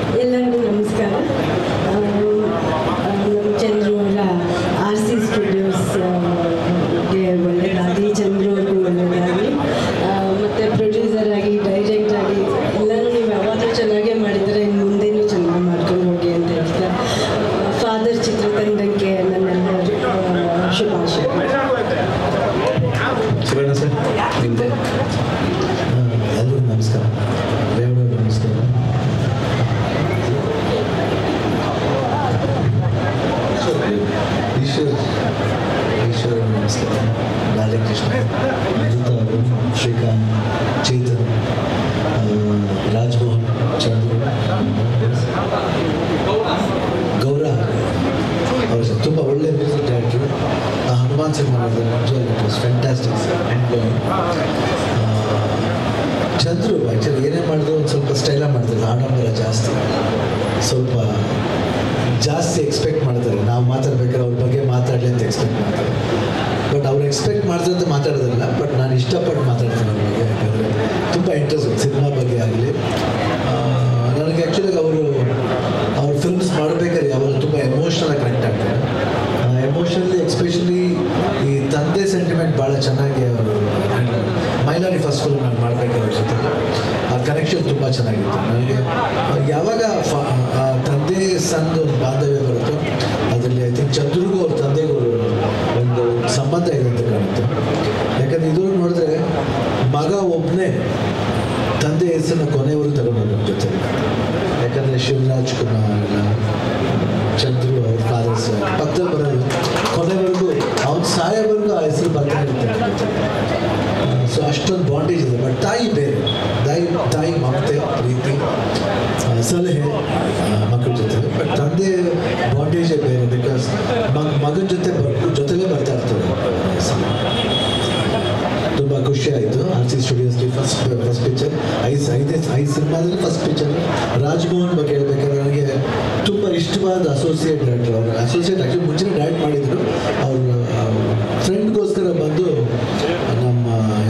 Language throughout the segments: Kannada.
ಎಲ್ಲರಿಗೂ ನಮಸ್ಕಾರ ಆ, ಆ, ನಮ್ಮ ಚಂದ್ರು ಅವರ ಆರ್ ಸಿ ಸ್ಟುಡಿಯೋಸ್ಗೆ ಒಳ್ಳೆಯದಾಗಲಿ ಚಂದ್ರು ಅವ್ರಿಗೂ ಒಳ್ಳೆಯದಾಗಲಿ ಮತ್ತು ಪ್ರೊಡ್ಯೂಸರ್ ಆಗಿ ಡೈರೆಕ್ಟ್ ಆಗಿ ಎಲ್ಲರೂ ನೀವು ಯಾವಾಗಲೂ ಚೆನ್ನಾಗೇ ಮಾಡಿದರೆ ಇನ್ನು ಮುಂದೆನೂ ಚೆನ್ನಾಗಿ ಮಾಡ್ಕೊಂಡು ಹೋಗಿ ಅಂತ ಹೇಳ್ತಾ ಫಾದರ್ ಚಿತ್ರತಂಡಕ್ಕೆ ನನ್ನೆಲ್ಲ ಆ, ಶುಭಾಶಯ ಶಿವಣ್ಣ ಸರ್ ನಿಮ್ಮದೇ ಎಲ್ಲರಿಗೂ ನಮಸ್ಕಾರ ರೇವಣ್ಣ ನಮಸ್ಕಾರ ಈಶ್ವರ್ ಈಶ್ವರ ನಮಸ್ಕಾರ ಬಾಲಕೃಷ್ಣ ಅಮೃತ ಅವರು ಶ್ರೀಕಾಂತ್ ಚೇತನ್ ಆ, ರಾಜ್ಮೋಹನ್ ಚಂದ್ರು ಗೌರವ್ ಅವರು ಸಹ ತುಂಬ ಒಳ್ಳೆ ಮ್ಯೂಸಿಕ್ ಡೈರೆಕ್ಟ್ರು ಆ ಹನುಮಾನ್ ಸಿನಿಮಾ ಮಾಡಿದ್ರೆ ನಿಜವಾಗ್ಲೂ it was fantastic and Chandru actually ಏನೇ ಮಾಡಿದ್ರು ಒಂದು ಸ್ವಲ್ಪ ಸ್ಟೈಲಾಗಿ ಮಾಡ್ತಾರೆ ಆಡಂಬರ ಜಾಸ್ತಿ ಸ್ವಲ್ಪ ಜಾಸ್ತಿ ಎಕ್ಸ್ಪೆಕ್ಟ್ ಮಾಡ್ತಾರೆ ನಾವು ಮಾತಾಡ್ಬೇಕಾದ್ರೆ ಅವ್ರ ಬಗ್ಗೆ ಮಾತಾಡಲಿ ಅಂತ ಎಕ್ಸ್ಪೆಕ್ಟ್ ಮಾಡ್ತಾರೆ ಬಟ್ ಅವ್ರು ಎಕ್ಸ್ಪೆಕ್ಟ್ ಮಾಡ್ದಂತೆ ಮಾತಾಡೋದಿಲ್ಲ ಬಟ್ ನಾನು ಇಷ್ಟಪಟ್ಟು ಮಾತಾಡ್ತೀನಿ ಅವ್ರ ಬಗ್ಗೆ ಯಾಕಂದರೆ ತುಂಬ ಇಂಟ್ರೆಸ್ಟ್ ಸಿನಿಮಾ ಬಗ್ಗೆ ಆಗಲಿ ನನಗೆ ಆ್ಯಕ್ಚುಲಿ ಅವರು ಅವ್ರ ಫಿಲ್ಮ್ಸ್ ಮಾಡಬೇಕಾದ್ರೆ ಯಾವಾಗ ತುಂಬ ಎಮೋಷ್ನಲಾಗಿ ಕನೆಕ್ಟ್ ಆಗ್ತಾರೆ ಎಮೋಷನಲಿ ಎಕ್ಸ್ಪೆಷಲಿ ಈ ತಂದೆ ಸೆಂಟಿಮೆಂಟ್ ಭಾಳ ಚೆನ್ನಾಗಿ ಅವರು ಮೈಲಾರಿ ಫಸ್ಟ್ ಫಿಲ್ಮ್ ನಾನು ಮಾಡಬೇಕಾದ್ರೆ ಅವ್ರ ಜೊತೆ ಆ ಕನೆಕ್ಷನ್ ತುಂಬ ಚೆನ್ನಾಗಿತ್ತು ನನಗೆ ಯಾವಾಗ ಫ- ಆ ತಂದೆ ಸಂದು ಒಂದು ಬಾಂಧವ್ಯ ಬರುತ್ತೋ ಅದರಲ್ಲಿ ಐ ಥಿಂಕ್ ಚಂದ್ರಿಗೂ ಅವ್ರ ತಂದೆಗೂ ಒಂದು ಸಂಬಂಧ ಇದೆ ಅಂತ ಕಾಣುತ್ತೆ ಯಾಕಂದರೆ ಇದ್ರೊಳಗೆ ನೋಡಿದ್ರೆ ಮಗ ಒಬ್ಬನೇ ತಂದೆ ಹೆಸರನ್ನ ಕೊನೆಯವರು ತಗೊಂಡು ಜೊತೆ ಯಾಕಂದರೆ ಶಿವರಾಜ್ ಕುಮಾರ್ ಎಲ್ಲ ಚಂದ್ರು ಅವ್ರ ಫಾದರ್ಸ್ ಪಕ್ಕದಲ್ಲಿ ಬರೋದು ಕೊನೆವರೆಗೂ ಅವ್ನು ಸಾಯೋವರೆಗೂ ಆ ಹೆಸರು ಬರ್ತಾನೆ ಇರ್ತಾರೆ ಸೊ ಅಷ್ಟೊಂದು ಬಾಂಡೇಜ್ ಇದೆ ಬಟ್ ತಾಯಿ ಬೇರೆ ತಾಯಿ ತಾಯಿ ಮಮತೆ ಪ್ರೀತಿ ಆ, ಸಲಹೆ ಆ, ಮಕ್ಕಳ ಜೊತೆ ಬಟ್ ತಂದೆ ಬಾಂಡೇಜೇ ಬೇರೆ ಬಿಕಾಸ್ ಮಗನ ಜೊತೆ ಬರ್ ಜೊತೆಲೇ ಬರ್ತಾ ಇರ್ತಾರೆ ತುಂಬ ಖುಷಿ ಆಯಿತು ಆರ್ ಸಿ ಸ್ಟುಡಿಯೋಸ್ಲಿ ಫಸ್ಟ್ ಫಸ್ಟ್ ಪಿಕ್ಚರ್ ಐದು ಐದೇ ಐದು ಸಿನಿಮಾದಲ್ಲಿ ಫಸ್ಟ್ ಪಿಕ್ಚರ್ ರಾಜ್ಮೋಹನ್ ಬಗ್ಗೆ ಹೇಳ್ಬೇಕಾದ್ರೆ ನನಗೆ ತುಂಬ ಇಷ್ಟವಾದ ಅಸೋಸಿಯೇಟ್ ಡೈರೆಕ್ಟರ್ ಅವರು ಅಸೋಸಿಯೇಟ್ ಆ್ಯಕ್ಚುಲಿ ಮುಂಚೆ ಡೈರೆಕ್ಟ್ ಮಾಡಿದ್ರು ಅವರು ಫ್ರೆಂಡ್ಗೋಸ್ಕರ ಬಂದು ನಮ್ಮ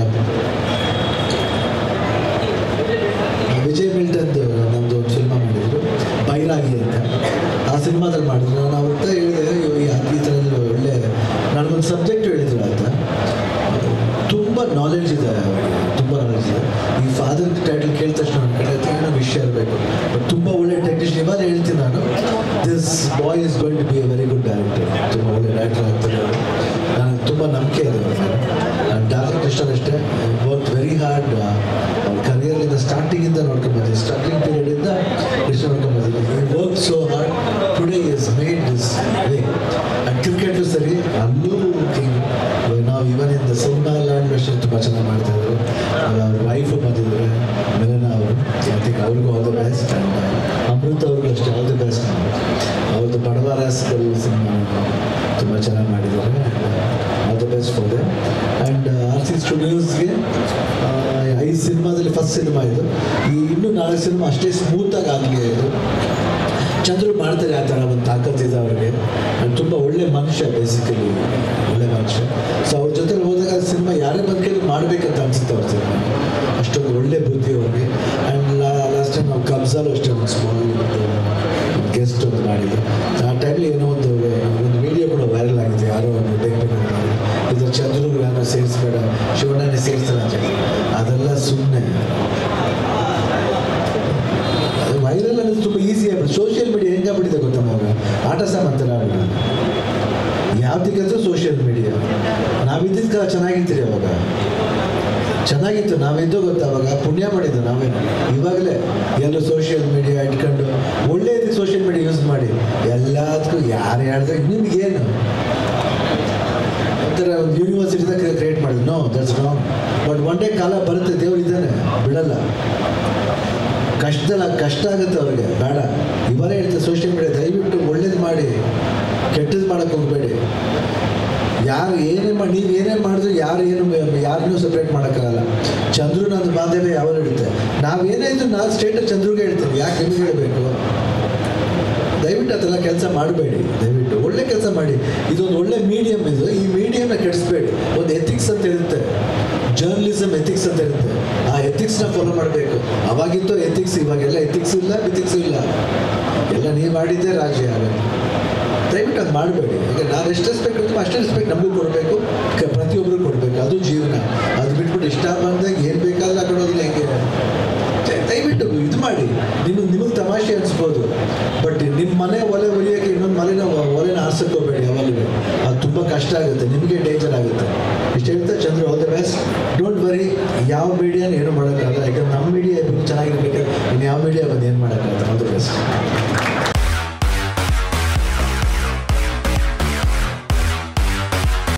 ವಿಜಯ್ ಮಿಲ್ಟನ್ದು ನಮ್ಮದು ಒಂದು ಸಿನಿಮಾ ಮಾಡಿದ್ರು ಬೈರಾಗಿ ಅಂತ ಆ ಸಿನಿಮಾದಲ್ಲಿ ಮಾಡಿದ್ರು ನಾನು ಅವ್ರ ಹತ್ರ ಹೇಳಿದೆ ಅಯ್ಯೋ, ಈ ಈ ಥರ ಎಲ್ಲ ಒಳ್ಳೆ ನನಗೊಂದು ಸಬ್ಜೆಕ್ಟ್ ಹೇಳಿದ್ರು ಅಂತ ತುಂಬ ನಾಲೆಡ್ಜ್ ಇದೆ ಅವ್ರಿಗೆ ತುಂಬ ನಾಲೆಡ್ಜ್ ಇದೆ ಈ ಫಾದರ್ ಟೈಟಲ್ ಕೇಳಿದ ತಕ್ಷಣ ನನ್ನ ಕಡೆ ಹತ್ರ ಏನೋ ವಿಷಯ ಇರಬೇಕು ಬಟ್ ತುಂಬ ಒಳ್ಳೆ ಟೆಕ್ನಿಷಿಯನ್ ಇವಾಗ ಹೇಳ್ತೀನಿ ನಾನು this boy is going to be a very good director ತುಂಬ ಒಳ್ಳೆ ಡೈರೆಕ್ಟರ್ ಆಗ್ತಾರೆ ಅವರು ನನಗೆ ತುಂಬ ನಂಬಿಕೆ ಇದೆ ಅವ್ರ ಮೇಲೆ ನಾನು ಡಾಕ್ಟರ್ ಕೃಷ್ಣ ಅಷ್ಟೇ ವರ್ಕ್ ವೆರಿ ಹಾರ್ಡ್ ಅವ್ರ ಕರಿಯರ್ಲಿಂದ ಸ್ಟಾರ್ಟಿಂಗಿಂದ ನೋಡ್ಕೊಂಡು ಬಂದಿದ್ದೆ ಸ್ಟಾರ್ಟಿಂಗ್ ಪೀರಿಯಡಿಂದ ಕೃಷ್ಣ ನೋಡ್ಕೊಂಡು ಬಂದಿದ್ದೆ work so hard today is made this way cricket ಸರಿ ಅಲ್ಲೂ ಕಿಂಗ್ ನಾವು even in the cinema land ಅಷ್ಟೇ ತುಂಬ ಚೆನ್ನಾಗಿ ಮಾಡ್ತಾ ಇದ್ರು ಅವ್ರ ವೈಫು ಬಂದಿದ್ದಾರೆ ಮೆಲನಾ ಅವರು ಐ ಥಿಂಕ್ ಅವ್ರಿಗೂ all the best and Amrutha ಅವ್ರಿಗೂ ಅಷ್ಟೇ ಆಲ್ ದ ಬೆಸ್ಟ್ ಅವ್ರದ್ದು ಬಡವರಾಸ್ಕಲ್ ಸಿನಿಮಾ ತುಂಬ ಚೆನ್ನಾಗಿ ಮಾಡಿದ್ದಾರೆ all the best for them and R C ಸ್ಟುಡಿಯೋಸ್ಗೆ ಐದು ಸಿನಿಮಾದಲ್ಲಿ ಫಸ್ಟ್ ಸಿನಿಮಾ ಇದು ಈ ಇನ್ನೂ ನಾಲ್ಕು ಸಿನಿಮಾ ಅಷ್ಟೇ ಸ್ಮೂತಾಗಿ ಆಗಲಿ ಇದು ಚಂದ್ರು ಮಾಡ್ತಾರೆ ಆ ಥರ ಒಂದು ತಾಕತ್ತಿದೆ ಅವ್ರಿಗೆ ಅವ್ರು ತುಂಬ ಒಳ್ಳೆ ಮನುಷ್ಯ ಬೇಸಿಕಲಿ ಒಳ್ಳೆ ಮನುಷ್ಯ ಸೊ ಅವ್ರ ಜೊತೆ ಹೋದಾಗ ಸಿನಿಮಾ ಯಾರೇ ಬಂದ ಕೈಲಿ ಮಾಡಬೇಕಂತ ಅನ್ಸುತ್ತೆ ಅವ್ರ ಸಿನಿಮಾ ಅಷ್ಟೊಂದು ಒಳ್ಳೆ ಬುದ್ಧಿ ಅವ್ರಿಗೆ ಆ್ಯಂಡ್ ಲಾಸ್ಟ್ ಟೈಮ್ ನಾವು ಕಬ್ಜಾಲು ಅಷ್ಟೇ ಒಂದು ಸ್ಮಾಲ್ ಒಂದು ಗೆಸ್ಟ್ ಒಂದು ಮಾಡಿದ್ದು ಆ ಟೈಮಲ್ಲಿ ಏನೋ ಒಂದು ಒಂದು ವಿಡಿಯೋ ಕೂಡ ವೈರಲ್ ಆಗಿದೆ ಯಾರೋ ಒಂದು ಬೇಕು ಇದು ಚಂದ್ರು ಯಾರೋ ಸೇರಿಸ್ಬೇಡ ಶಿವಣ್ಣನೇ ಸೇರಿಸ್ತಾರೆ ಅಂತ ಹೇಳಿ ಅದೆಲ್ಲ ಸುಮ್ಮನೆ ವೈರಲ್ ಅನ್ನೋದು ತುಂಬ ಈಸಿ ಆಗ್ಬಿಟ್ಟು ಸೋಷಿಯಲ್ ಮೀಡಿಯಾ ಹೆಂಗಾಗ್ಬಿಟ್ಟಿದೆ ಗೊತ್ತಾ ಮಗ ಆಟ ಸಾಮಂತರ ಆಗ್ಬಿಟ್ಟಿದೆ ಯಾವ್ದಕ್ಕಾದ್ರೂ ಸೋಷಿಯಲ್ ಮೀಡಿಯಾ ನಾವಿದ್ದಿದ್ದ ಕಾಲ ಚೆನ್ನಾಗಿರ್ತೀರಿ ಅವಾಗ ಚೆನ್ನಾಗಿತ್ತು ನಾವಿದ್ದು ಗೊತ್ತಾ ಅವಾಗ ಪುಣ್ಯ ಮಾಡಿದ್ದು ನಾವೇನು ಇವಾಗಲೇ ಎಲ್ಲರೂ ಸೋಷಿಯಲ್ ಮೀಡಿಯಾ ಇಟ್ಕೊಂಡು ಒಳ್ಳೆಯದಕ್ಕೆ ಸೋಷಿಯಲ್ ಮೀಡಿಯಾ ಯೂಸ್ ಮಾಡಿ ಎಲ್ಲದಕ್ಕೂ ಯಾರು ಹೇಳಿದ್ರೆ ನಿಮ್ಗೇನು ಒಂಥರ ಒಂದು ಯೂನಿವರ್ಸಿಟಿದಾಗ ಕ್ರಿಯೇಟ್ ಮಾಡಿದ್ರು no that's wrong but one day ಕಾಲ ಬರುತ್ತೆ ದೇವ್ರು ಇದ್ದಾನೆ ಬಿಡಲ್ಲ ಕಷ್ಟದಲ್ಲಿ ಕಷ್ಟ ಆಗುತ್ತೆ ಅವ್ರಿಗೆ ಬೇಡ ಇವರೇ ಹೇಳ್ತಾರೆ ಸೋಷಿಯಲ್ ಮೀಡಿಯಾ ದಯವಿಟ್ಟು ಒಳ್ಳೇದು ಮಾಡಿ ಕೆಟ್ಟದ್ದು ಮಾಡೋಕ್ಕೆ ಹೋಗಬೇಡಿ ಯಾರು ಏನೇ ಮಾಡಿ ನೀವು ಏನೇ ಮಾಡಿದ್ರು ಯಾರು ಏನು ಯಾರನ್ನೂ ಸಪ್ರೇಟ್ ಮಾಡೋಕ್ಕಾಗಲ್ಲ ಚಂದ್ರು ನನ್ನ ಬಾಂಧವ್ಯ ಯಾವಾಗ ಇಡುತ್ತೆ ನಾವೇನೇ ಇದ್ರು ನಾನು ಸ್ಟೇಟಸ್ ಚಂದ್ರಿಗೆ ಹೇಳ್ತೀನಿ ಯಾಕೆ ನಿಮ್ಗೆ ಹೇಳಬೇಕು ದಯವಿಟ್ಟು ಅದೆಲ್ಲ ಕೆಲಸ ಮಾಡಬೇಡಿ ದಯವಿಟ್ಟು ಒಳ್ಳೆ ಕೆಲಸ ಮಾಡಿ ಇದೊಂದು ಒಳ್ಳೆ ಮೀಡಿಯಮ್ ಇದು ಈ ಮೀಡಿಯಮ್ನ ಕೆಡಿಸ್ಬೇಡಿ ಒಂದು ಎಥಿಕ್ಸ್ ಅಂತ ಇರುತ್ತೆ ಜರ್ನಲಿಸಮ್ ಎಥಿಕ್ಸ್ ಅಂತ ಇರುತ್ತೆ ಆ ಎಥಿಕ್ಸ್ನ ಫಾಲೋ ಮಾಡಬೇಕು ಅವಾಗಿತ್ತು ಎಥಿಕ್ಸ್ ಇವಾಗೆಲ್ಲ ಎಥಿಕ್ಸ್ ಇಲ್ಲ ಬಿಥಿಕ್ಸ್ ಇಲ್ಲ ಎಲ್ಲ ನೀವು ಮಾಡಿದ್ದೇ ರಾಜ್ಯ ಆಗುತ್ತೆ ದಯವಿಟ್ಟು ಅದು ಮಾಡಬೇಡಿ ಈಗ ನಾನು ಎಷ್ಟು ರೆಸ್ಪೆಕ್ಟ್ ಕೊಡ್ತೀವಿ ಅಷ್ಟೇ ರೆಸ್ಪೆಕ್ಟ್ ನಮಗೂ ಕೊಡಬೇಕು ಪ್ರತಿಯೊಬ್ಬರು ಕೊಡಬೇಕು ಅದು ಜೀವನ ಅದು ಬಿಟ್ಬಿಟ್ಟು ಇಷ್ಟ ಬಂದಾಗ ಏನು ಬೇಕಾದ್ರೆ ಹಾಕೊಳ್ಳೋದಿಲ್ಲ ಹೆಂಗೆ ದ- ದಯವಿಟ್ಟು ಇದು ಮಾಡಿ ನಿಮಗೆ ನಿಮಗೆ ತಮಾಷೆ ಅನಿಸ್ಬೋದು ಬಟ್ ನಿಮ್ಮ ಮನೆ ಒಲೆ ಒಲಿಯೋಕ್ಕೆ ಇನ್ನೊಂದು ಮನೆನ ಒ- ಒಲೆನ ಆರ್ಸಕ್ಕೆ ಹೋಗಬೇಡಿ ಯಾವಾಗಲೂ ಅದು ತುಂಬ ಕಷ್ಟ ಆಗುತ್ತೆ ನಿಮಗೆ ಡೇಂಜರ್ ಆಗುತ್ತೆ ಇಷ್ಟು ಹೇಳ್ತಾ Chandra all the best don't worry ಯಾವ ಮೀಡಿಯಾನ ಏನು ಮಾಡೋಕ್ಕಾಗಲ್ಲ ಯಾಕಂದ್ರೆ ನಮ್ಮ